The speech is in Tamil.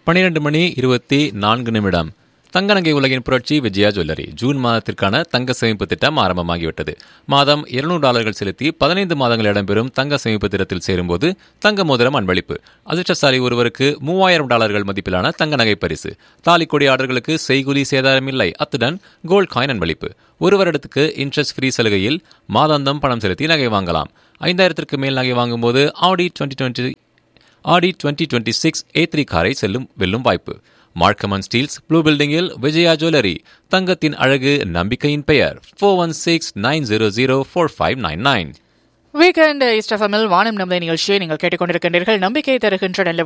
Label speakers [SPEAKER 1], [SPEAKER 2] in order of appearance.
[SPEAKER 1] பனிரெண்டு மணி இருபத்தி நான்கு நிமிடம் தங்க நகை உலகின் புரட்சி விஜயா ஜுவல்லரி ஜூன் மாதத்திற்கான தங்க சேமிப்பு திட்டம் ஆரம்பமாகிவிட்டது மாதம் இருநூறு டாலர்கள் செலுத்தி பதினைந்து மாதங்கள் இடம்பெறும் தங்க சேமிப்பு திட்டத்தில் சேரும்போது தங்க மோதிரம் அன்பளிப்பு அதிர்ஷ்டசாலி ஒருவருக்கு மூவாயிரம் டாலர்கள் மதிப்பிலான தங்க நகை பரிசு தாலிக்கொடி ஆர்டர்களுக்கு செய்குலி சேதாரம் இல்லை அத்துடன் கோல்ட் காயின் அன்பளிப்பு ஒரு வருடத்துக்கு இன்ட்ரெஸ்ட் ஃப்ரீ சலுகையில் மாதாந்தம் பணம் செலுத்தி நகை வாங்கலாம் ஐந்தாயிரத்திற்கு மேல் நகை வாங்கும்போது Audi twenty twenty Audi twenty twenty six A three காரை செல்லும் வெல்லும் வாய்ப்பு மார்க்கமன் ஸ்டீல்ஸ் ப்ளூ பில்டிங்கில் விஜயா ஜுவல்லரி தங்கத்தின் அழகு நம்பிக்கையின் பெயர் four one six nine zero zero four five nine nine
[SPEAKER 2] weekend இஸ்டஃபமில் வானம் நம்மளை நிகழ்ச்சியை நீங்கள் கேட்டுக்கொண்டிருக்கின்றீர்கள் நம்பிக்கை தருகின்ற நல்ல